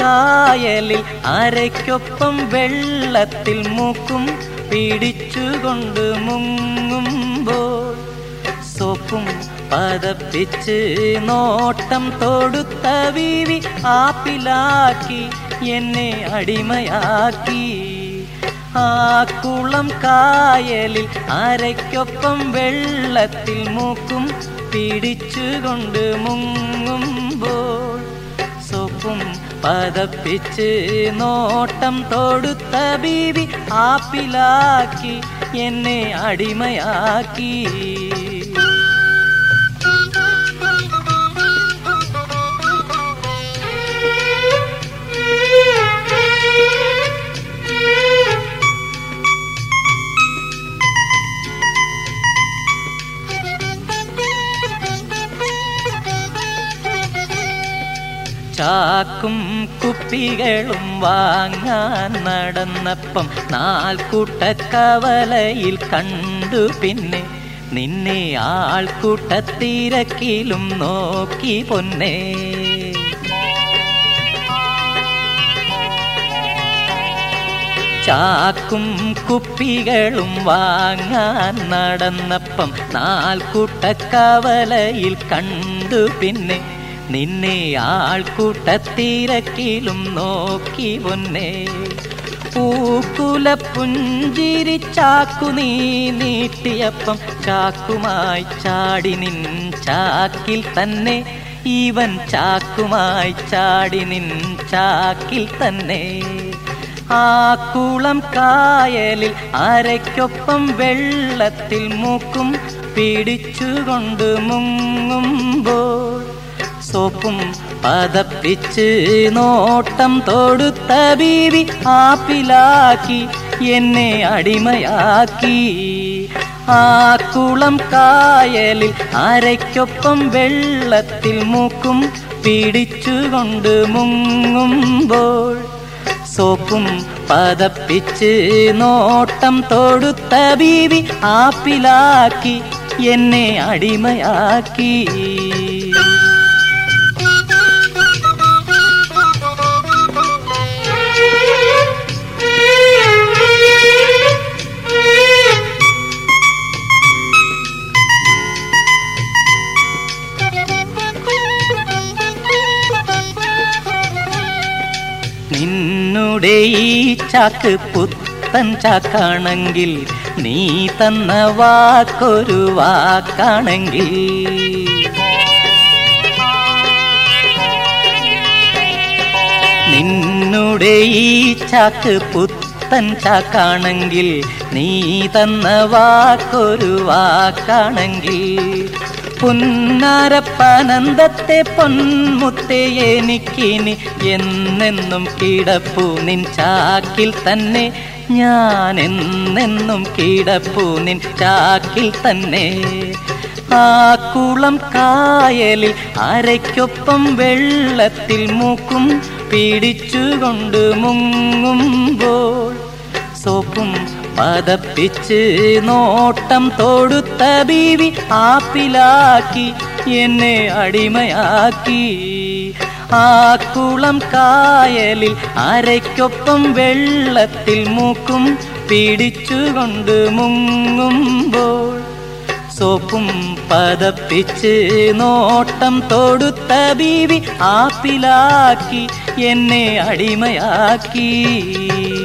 കായലിൽ അരയ്ക്കൊപ്പം വെള്ളത്തിൽ മൂക്കും പിടിച്ചുകൊണ്ട് മുങ്ങുമ്പോൾ സോപ്പും പതപ്പിച്ച് നോട്ടം തൊടുത്ത വീവി ആപ്പിലാക്കി എന്നെ അടിമയാക്കി ആ കുളം കായലിൽ അരയ്ക്കൊപ്പം വെള്ളത്തിൽ മൂക്കും പിടിച്ചുകൊണ്ട് മുങ്ങുമ്പോൾ സോപ്പും പതപ്പിച്ച് നോട്ടം തൊടുത്ത ബീവി ആപ്പിലാക്കി എന്നെ അടിമയാക്കി ചാക്കും കുപ്പികളും വാങ്ങാൻ നടന്നപ്പം നാൽക്കൂട്ടക്കവലയിൽ കണ്ടു പിന്നെ നിന്നെ ആൾക്കൂട്ടത്തിരക്കിലും നോക്കി പൊന്നേ ചാക്കും കുപ്പികളും വാങ്ങാൻ നടന്നപ്പം നാൽക്കൂട്ടക്കവലയിൽ കണ്ടു പിന്നെ നിന്നെ ആൾക്കൂട്ടത്തിരക്കിലും നോക്കി പൊന്നേ പൂക്കുല പുഞ്ചിരി ചാക്കു നീ നീട്ടിയപ്പം ചാക്കുമായി ചാടി നിൻ ചാക്കിൽ തന്നെ ഇവൻ ചാക്കുമായി ചാടി നിൻ ചാക്കിൽ തന്നെ ആ കുളം കായലിൽ അരയ്ക്കൊപ്പം വെള്ളത്തിൽ മൂക്കും പിടിച്ചുകൊണ്ട് മുങ്ങുമ്പോൾ സോപ്പും പതപ്പിച്ച് നോട്ടം തൊടുത്ത ബീവി ആപ്പിലാക്കി എന്നെ അടിമയാക്കി ആ കുളം കായലിൽ അരയ്ക്കൊപ്പം വെള്ളത്തിൽ മൂക്കും പിടിച്ചുകൊണ്ട് മുങ്ങുമ്പോൾ സോപ്പും പതപ്പിച്ച് നോട്ടം തൊടുത്ത ബീവി ആപ്പിലാക്കി എന്നെ അടിമയാക്കി നിന്നുടെ ഈ ചാക്ക് പുത്തൻ ചാക്കാണെങ്കിൽ നീ തന്ന വാക്കൊരു വാക്കാണെങ്കിൽ നിന്നുടെ ഈ ചാക്ക് പുത്തൻ ചാക്കാണെങ്കിൽ നീ തന്ന വാക്കൊരു വാക്കാണെങ്കിൽ പുന്നാരപ്പനന്ദത്തെ പൊന്മുത്തെ എനിക്കിനി എന്നെന്നും കിടപ്പു നിൻ ചാക്കിൽ തന്നെ ഞാൻ എന്നെന്നും കിടപ്പു നിൻ ചാക്കിൽ തന്നെ ആ കുളം കായലിൽ അരയ്ക്കൊപ്പം വെള്ളത്തിൽ മൂക്കും പിടിച്ചുകൊണ്ട് മുങ്ങുമ്പോൾ സോപ്പും പതപ്പിച്ച് നോട്ടം തൊടുത്ത ബീവി ആപ്പിലാക്കി എന്നെ അടിമയാക്കി ആ കുളം കായലിൽ അരയ്ക്കൊപ്പം വെള്ളത്തിൽ മൂക്കും പിടിച്ചുകൊണ്ട് മുങ്ങുമ്പോൾ സോപ്പും പതപ്പിച്ച് നോട്ടം തൊടുത്ത ബീവി ആപ്പിലാക്കി എന്നെ അടിമയാക്കി